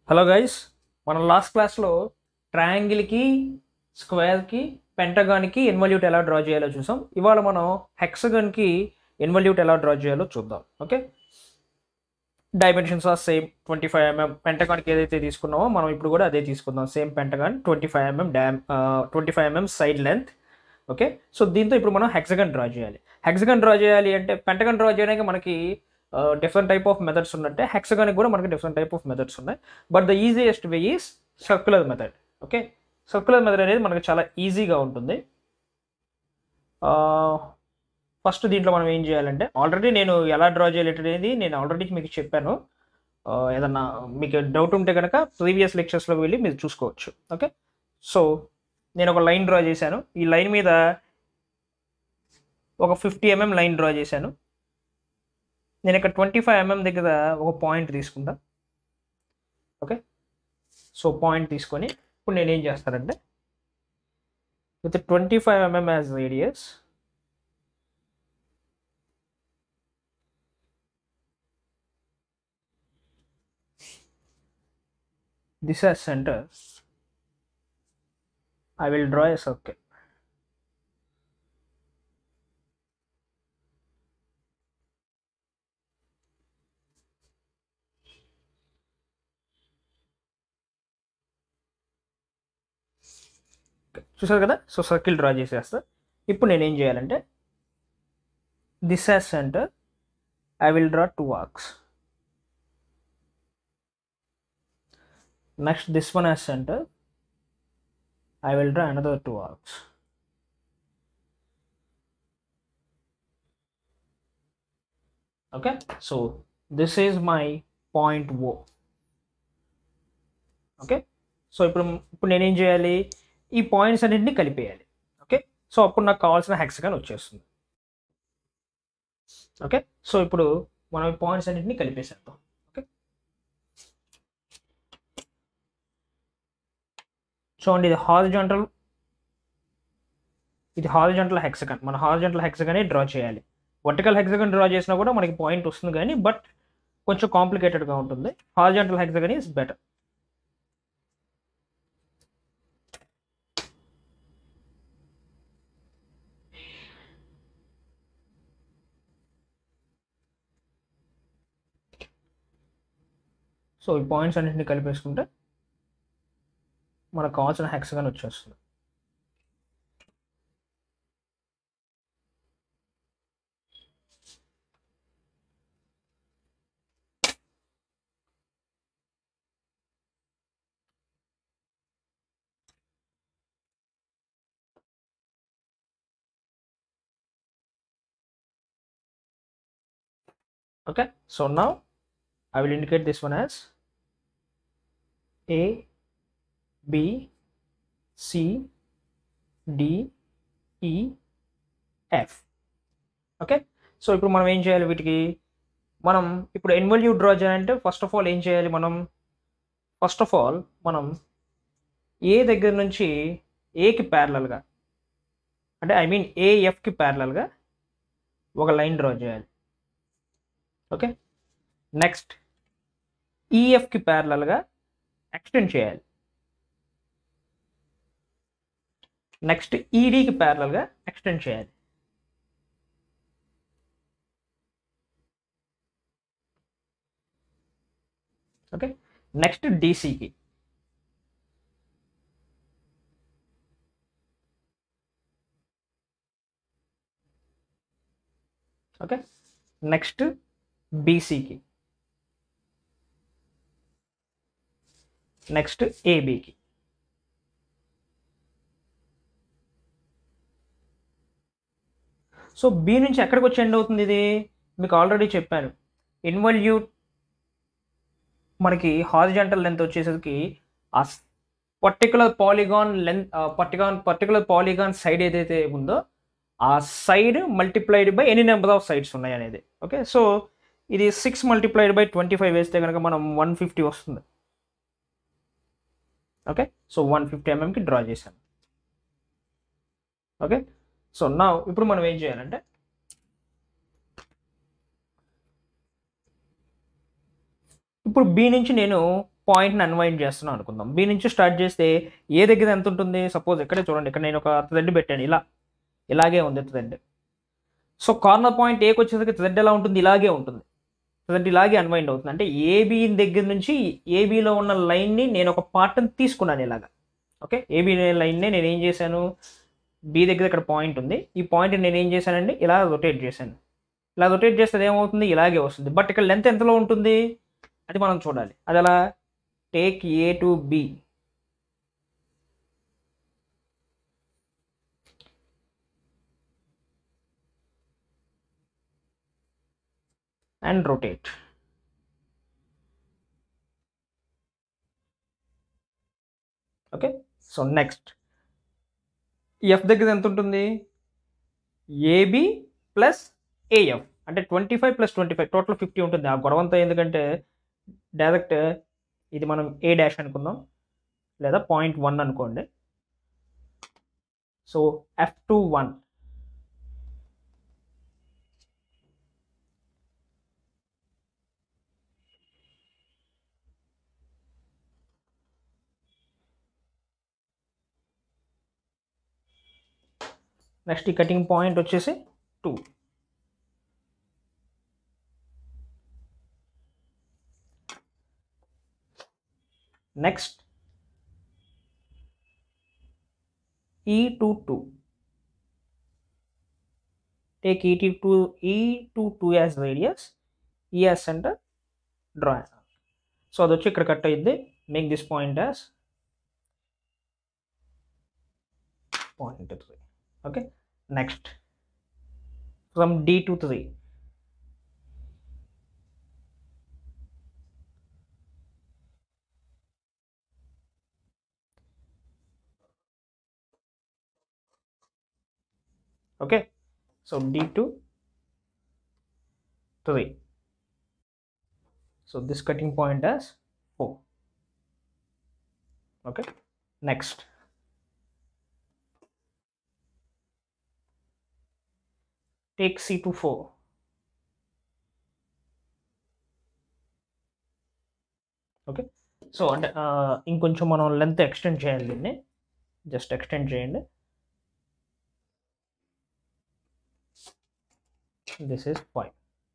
hello guys మనం last క్లాస్లో ట్రయాంగిల్కి స్క్వేర్కి పెంటగాన్కి involute ఎలా డ్రా చేయాలో చూసాం ఇవాళ మనం హెక్సగన్కి ఇన్వల్యూట్ ఎలా డ్రా చేయాలో చూద్దాం okay dimensions are same twenty five mm పెంటగాన్కి ఏదైతే తీసుకున్నామో మనం ఇప్పుడు కూడా అదే తీసుకుందాం same pentagon twenty five mm డ్యామ్ twenty five mm side length okay so దీంతో ఇప్పుడు మనం హెక్సగన్ డ్రా చేయాలి హెక్సగన్ డ్రా చేయాలి అంటే పెంటగన్ డ్రా చేయడానికి మనకి డిఫరెంట్ టైప్ ఆఫ్ మెథడ్స్ ఉన్నట్టే హెక్సగానికి కూడా మనకి డిఫరెంట్ టైప్ ఆఫ్ మెథడ్స్ ఉన్నాయి but the easiest way is circular method okay circular method అనేది మనకి చాలా ఈజీగా ఉంటుంది ఫస్ట్ దీంట్లో మనం ఏం చేయాలంటే ఆల్రెడీ నేను ఎలా డ్రా చేయాలి అనేది నేను ఆల్రెడీ మీకు చెప్పాను ఆ, ఏదన్నా మీకు డౌట్ ఉంటే కనుక ప్రీవియస్ లెక్చర్స్లో వెళ్ళి మీరు చూసుకోవచ్చు ఓకే సో నేను ఒక లైన్ డ్రా చేశాను ఈ లైన్ మీద ఒక ఫిఫ్టీ ఎంఎం లైన్ డ్రా చేశాను నేను ఇక్కడ ట్వంటీ ఫైవ్ ఎంఎం దగ్గర ఒక పాయింట్ తీసుకుంటా ఓకే సో పాయింట్ తీసుకొని ఇప్పుడు నేను ఏం చేస్తానంటే with twenty five mm as radius this as center I will draw a circle చూసారు కదా సో సర్కిల్ డ్రా చేసేస్తా ఇప్పుడు నేను ఏం చేయాలంటే this as centre I will draw two arcs next this one as center I will draw another two arcs okay so this is my point O okay so ఇప్పుడు ఇప్పుడు నేనేం చేయాలి ఈ పాయింట్స్ అన్నింటినీ కలిపేయాలి ఓకే సో అప్పుడు నాకు కావాల్సిన hexagon వచ్చేస్తుంది ఓకే సో ఇప్పుడు మనం ఈ పాయింట్స్ అన్నింటినీ కలిపేసేద్దాం ఓకే చూడండి ఇది హారిజాంటల్ ఇది హారిజాంటల్ హెక్సగన్ మన హారిజాంటల్ హెక్సగనే డ్రా చేయాలి వర్టికల్ హెక్సగన్ డ్రా చేసినా కూడా మనకి పాయింట్ వస్తుంది కానీ బట్ కొంచెం కాంప్లికేటెడ్గా ఉంటుంది horizontal hexagon is better so ఈ పాయింట్స్ అన్నింటిని కలిపేసుకుంటే మనకు కావాల్సిన హెక్సగన్ వచ్చేస్తుంది okay so now i will indicate this one as a b c d e f okay so ఇప్పుడు మనం ఏం చేయాలి వీటికి మనం ఇప్పుడు ఎన్వల్యూ డ్రా చేయాలంటే ఫస్ట్ ఆఫ్ ఆల్ ఏం చేయాలి మనం ఫస్ట్ ఆఫ్ ఆల్ మనం ఏ దగ్గర నుంచి ఏకి ప్యారలల్గా అంటే ఐ మీన్ ఏఎఫ్కి ప్యారలల్గా ఒక లైన్ డ్రా చేయాలి ఓకే నెక్స్ట్ ఈఎఫ్కి ప్యారలల్గా ఎక్స్టెండ్ చేయాలి నెక్స్ట్ ఈడీకి ప్యారలల్గా ఎక్స్టెండ్ చేయాలి ఓకే నెక్స్ట్ డీసీకి ఓకే నెక్స్ట్ బీసీకి నెక్స్ట్ ఏబీకి సో బి నుంచి ఎక్కడికి వచ్చి ఎండ్ అవుతుంది ఇది మీకు ఆల్రెడీ చెప్పాను ఇన్వల్యూట్ మనకి హారిజాంటల్ లెంత్ వచ్చేసరికి ఆ పర్టికులర్ పాలిగాన్ లెంత్ పర్టిగాన్ పర్టికులర్ పాలిగాన్ సైడ్ ఏదైతే ఉందో ఆ side multiplied by any number of sides ఉన్నాయి అనేది ఓకే సో ఇది six multiplied by twenty five వేస్తే కనుక మనం వన్ ఫిఫ్టీ వస్తుంది ఓకే సో వన్ ఫిఫ్టీ ఎంఎంకి డ్రా చేశాను ఓకే సో నా ఇప్పుడు మనం ఏం చేయాలంటే ఇప్పుడు బి నుంచి నేను పాయింట్ని అన్వైండ్ చేస్తున్నాం అనుకుందాం బి నుంచి స్టార్ట్ చేస్తే ఏ దగ్గర ఎంత ఉంటుంది సపోజ్ ఇక్కడే చూడండి ఇక్కడ నేను ఒక థ్రెడ్ పెట్టాను ఇలా ఇలాగే ఉంది థ్రెడ్ సో కార్నర్ పాయింట్ ఏకి వచ్చేసరికి థ్రెడ్ ఎలా ఉంటుంది ఇలాగే ఉంటుంది థ్రెడ్ ఇలాగే అన్వైండ్ అవుతుంది అంటే ఏబీ దగ్గర నుంచి ఏబీలో ఉన్న లైన్ని నేను ఒక పార్ట్ని తీసుకున్నాను ఇలాగా ఓకే ఏబీ లైన్నే నేను ఏం చేశాను బి దగ్గర ఇక్కడ పాయింట్ ఉంది ఈ పాయింట్ నేను ఏం చేశానండి ఇలా రొటేట్ చేశాను ఇలా రొటేట్ చేస్తే అది ఏమవుతుంది ఇలాగే వస్తుంది బట్ ఇక్కడ లెంత్ ఎంతలో ఉంటుంది అది మనం చూడాలి అది అలా take A to B and rotate okay so next F దగ్గర ఎంత ఉంటుంది ఏబి ప్లస్ ఏఎఫ్ అంటే twenty five plus twenty five total fifty ఉంటుంది ఆ గొడవంతా ఎందుకంటే డైరెక్ట్ ఇది మనం ఏ డాష్ అనుకుందాం లేదా పాయింట్ వన్ అనుకోండి so F to one next E cutting point వచ్చేసి two next E to two take E T two E to two as radius E as centre draw so అది వచ్చి ఇక్కడ cut అయ్యింది make this point as point three okay next from D to three okay so d2 3 so this cutting point as 4 okay next take c to 4 okay so అంటే ఆ, ఇంకొంచెం మనం length extend చేయాలి దీన్ని జస్ట్ ఎక్స్టెండ్ చేయండి this is five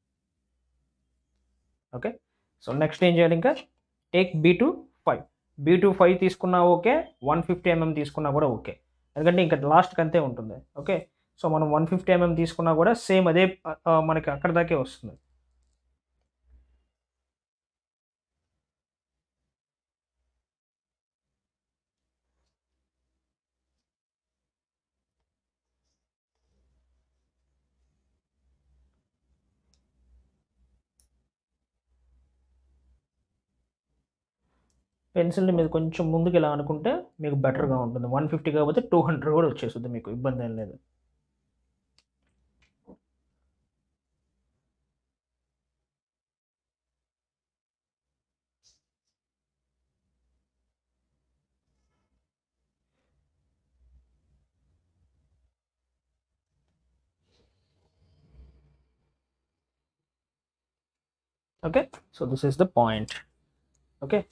okay so next ఏం చేయాలి ఇంకా take B to five B to five తీసుకున్నా ఓకే వన్ ఫిఫ్టీ ఎంఎం తీసుకున్నా కూడా ఓకే ఎందుకంటే ఇంకా లాస్ట్కి అంతే ఉంటుంది ఓకే సో మనం వన్ ఫిఫ్టీ ఎంఎం తీసుకున్నా కూడా సేమ్ అదే ఆ, మనకి అక్కడ దాకే వస్తుంది పెన్సిల్ని మీరు కొంచెం ముందుకు ఇలా అనుకుంటే మీకు బెటర్గా ఉంటుంది వన్ ఫిఫ్టీ కాకపోతే టూ హండ్రెడ్ కూడా వచ్చేస్తుంది మీకు ఇబ్బంది ఏం లేదు okay so this is the point okay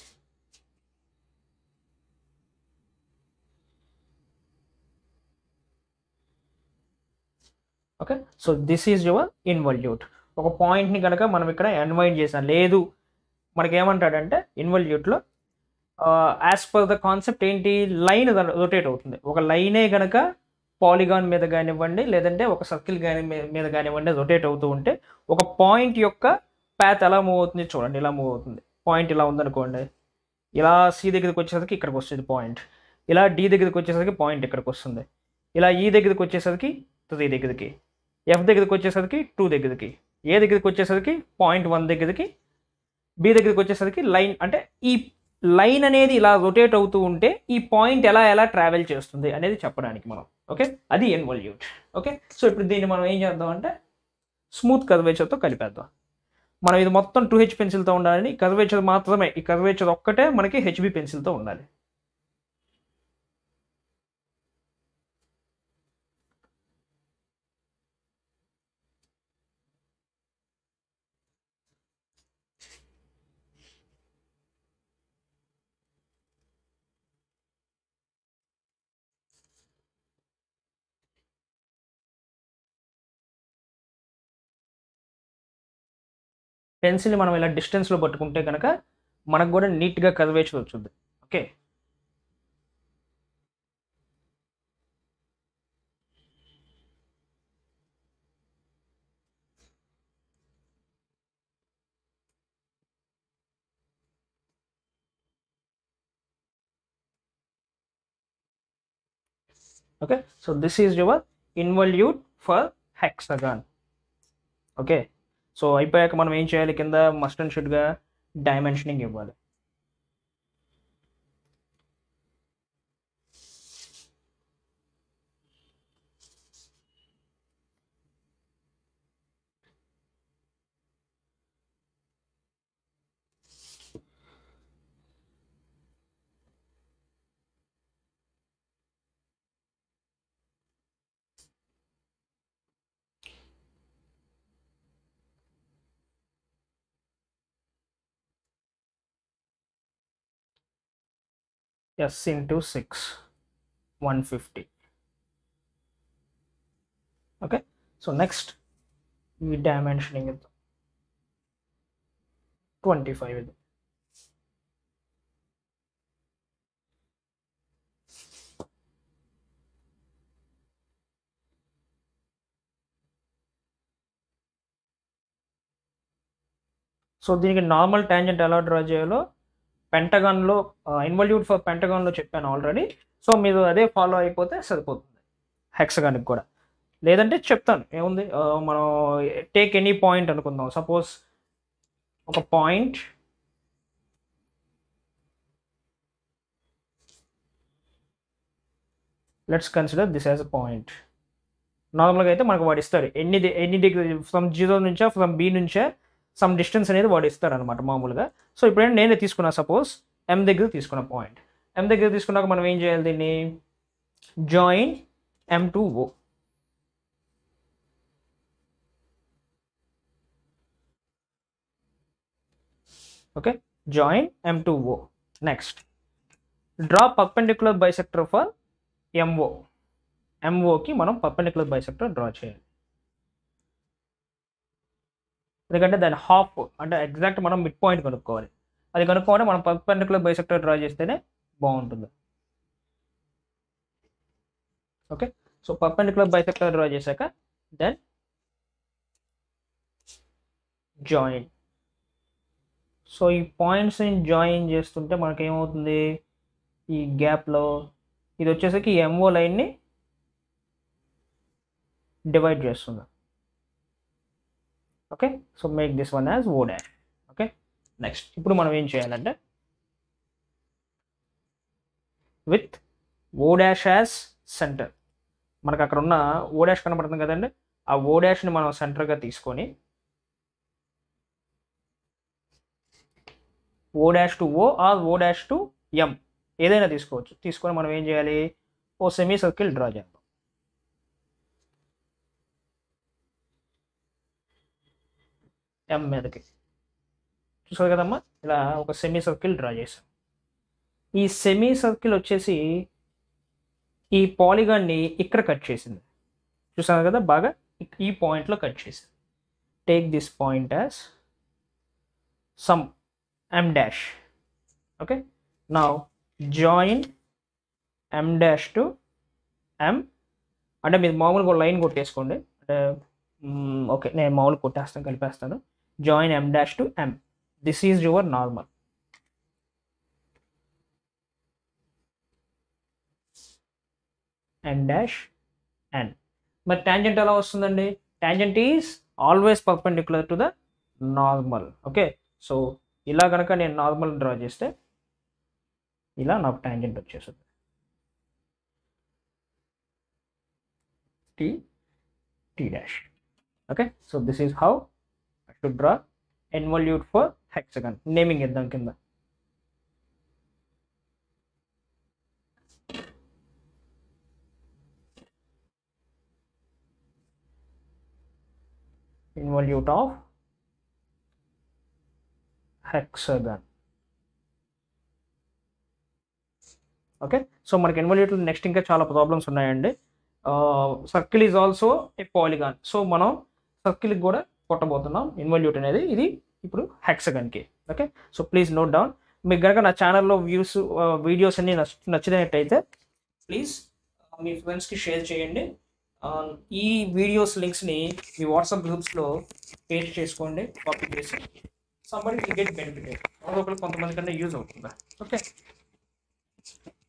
okay so this is your involute ఒక పాయింట్ని కనుక మనం ఇక్కడ అన్వైండ్ చేసాం లేదు మనకి ఏమంటాడంటే ఇన్వల్యూట్లో యాజ్ పర్ ద కాన్సెప్ట్ ఏంటి లైన్ రొటేట్ అవుతుంది ఒక లైనే కనుక పాలిగాన్ మీద కానివ్వండి లేదంటే ఒక సర్కిల్ కాని మీద కానివ్వండి రొటేట్ అవుతూ ఉంటే ఒక పాయింట్ యొక్క ప్యాత్ ఎలా మూవ్ అవుతుంది చూడండి ఇలా మూవ్ అవుతుంది పాయింట్ ఇలా ఉందనుకోండి ఇలా సి దగ్గరికి వచ్చేసరికి ఇక్కడికి వస్తుంది పాయింట్ ఇలా డి దగ్గరికి వచ్చేసరికి పాయింట్ ఇక్కడికి వస్తుంది ఇలా ఈ దగ్గరికి వచ్చేసరికి త్రీ దగ్గరికి ఎఫ్ దగ్గరికి వచ్చేసరికి టూ దగ్గరికి ఏ దగ్గరికి వచ్చేసరికి పాయింట్ వన్ దగ్గరికి బి దగ్గరికి వచ్చేసరికి లైన్ అంటే ఈ లైన్ అనేది ఇలా రొటేట్ అవుతూ ఉంటే ఈ పాయింట్ ఎలా ఎలా ట్రావెల్ చేస్తుంది అనేది చెప్పడానికి మనం ఓకే అది ఎన్వల్యూట్ ఓకే సో ఇప్పుడు దీన్ని మనం ఏం చేద్దాం అంటే స్మూత్ కర్వేచర్తో కలిపేద్దాం మనం ఇది మొత్తం టూ హెచ్ పెన్సిల్తో ఉండాలని కర్వేచర్ మాత్రమే ఈ కర్వేచర్ ఒక్కటే మనకి హెచ్బి పెన్సిల్తో ఉండాలి పెన్సిల్ని మనం ఇలా డిస్టెన్స్లో పట్టుకుంటే కనుక మనకు కూడా నీట్గా కర్వేచర్ వచ్చింది okay okay so this is your involute for hexagon okay so అయిపోయాక మనం ఏం చేయాలి కింద మస్ట్ అండ్ షుడ్గా డైమెన్షనింగ్ ఇవ్వాలి s into 6 150 okay so next we dimensioning it 25 ఇది సో దీనికి నార్మల్ ట్యాంజెంట్ ఎలా డ్రా చేయాలో పెంటగాన్లో ఇన్వల్యూట్ ఫర్ పెంటగాన్లో చెప్పాను ఆల్రెడీ సో మీరు అదే ఫాలో అయిపోతే సరిపోతుంది హెక్సగానికి కూడా లేదంటే చెప్తాను ఏముంది ఆ, మనం టేక్ ఎనీ పాయింట్ అనుకుందాం సపోజ్ ఒక point let's consider this as a point నార్మల్గా అయితే మనకు వాడు ఇస్తాడు ఎన్ని డి- ఎన్ని డిగ్రీ ఫ్రమ్ జీరో నుంచా ఫ్రమ్ బి నుంచే సమ్ డిస్టెన్స్ అనేది వాడు ఇస్తాడు అనమాట మామూలుగా సో ఇప్పుడు నేనే తీసుకున్నా సపోజ్ ఎం దగ్గర తీసుకున్న పాయింట్ ఎం దగ్గర తీసుకున్నాక మనం ఏం చేయాలి దీన్ని join M to O okay join M to O next draw perpendicular bisector for MO ఎంఓకి మనం పర్పెండిక్యులర్ బైసెక్టర్ డ్రా చేయాలి ఎందుకంటే దాని హాఫ్ అంటే ఎగ్జాక్ట్ మనం మిడ్ పాయింట్ కనుక్కోవాలి అది కనుక్కోవాలి మనం పర్పెండిక్యులర్ బైసెక్టర్ డ్రా చేస్తేనే బాగుంటుంది okay so perpendicular bisector draw చేశాక దెన్ జాయిన్ సో ఈ పాయింట్స్ని జాయిన్ చేస్తుంటే మనకి ఏమవుతుంది ఈ గ్యాప్లో ఇది వచ్చేసరికి ఎంఓ లైన్ని డివైడ్ చేస్తుంది okay so make this one as O dash okay next ఇప్పుడు మనం ఏం చేయాలంటే with O dash as centre మనకు అక్కడ ఉన్న ఓ డాష్ కనబడుతుంది కదండి ఆ ఓ డాష్ని మనం సెంటర్గా తీసుకొని O dash to O or O dash to M ఏదైనా తీసుకోవచ్చు తీసుకొని మనం ఏం చేయాలి ఓ సెమీ సర్కిల్ డ్రా చేద్దాం ఎం మీదకి చూసారు కదమ్మా ఇలా ఒక సెమీ సర్కిల్ డ్రా చేసాం ఈ సెమీ సర్కిల్ వచ్చేసి ఈ పాలిగాన్ని ఇక్కడ కట్ చేసింది చూసారు కదా బాగా ఇక్- ఈ పాయింట్లో కట్ చేసింది take this point as some M dash okay నా join M dash to M అంటే మీరు మామూలుగా లైన్ కొట్టేసుకోండి అంటే ఓకే నేను మామూలు కొట్టేస్తాను కలిపేస్తాను join M dash to M this is your normal N dash N మరి ట్యాంజెంట్ ఎలా వస్తుందండి tangent is always perpendicular to the normal okay so ఇలా కనుక నేను నార్మల్ డ్రా చేస్తే ఇలా నాకు ట్యాంజెంట్ వచ్చేస్తుంది T T dash okay so this is how I should draw involute for hexagon naming ఇద్దాం కింద involute of hexagon okay so మనకి ఇన్వల్యూట్ నెక్స్ట్ ఇంకా చాలా ప్రాబ్లమ్స్ ఉన్నాయండి circle is also a polygon so మనం సర్కిల్కి కూడా కొట్టబోతున్నాం ఇన్వల్యూట్ అనేది ఇది ఇప్పుడు హెక్సగన్కి okay so please note down మీకు కనుక నా ఛానల్లో వ్యూస్ వీడియోస్ అన్ని నచ్చ నచ్చినట్టయితే ప్లీజ్ మీ ఫ్రెండ్స్కి షేర్ చేయండి ఆ, ఈ వీడియోస్ లింక్స్ని మీ వాట్సాప్ గ్రూప్స్లో పేస్ట్ చేసుకోండి కాపీ చేసి సంబడి గెట్ బెనిఫిట్ ఒకరికి కొంతమంది కన్నా యూజ్ అవుతుందా ఓకే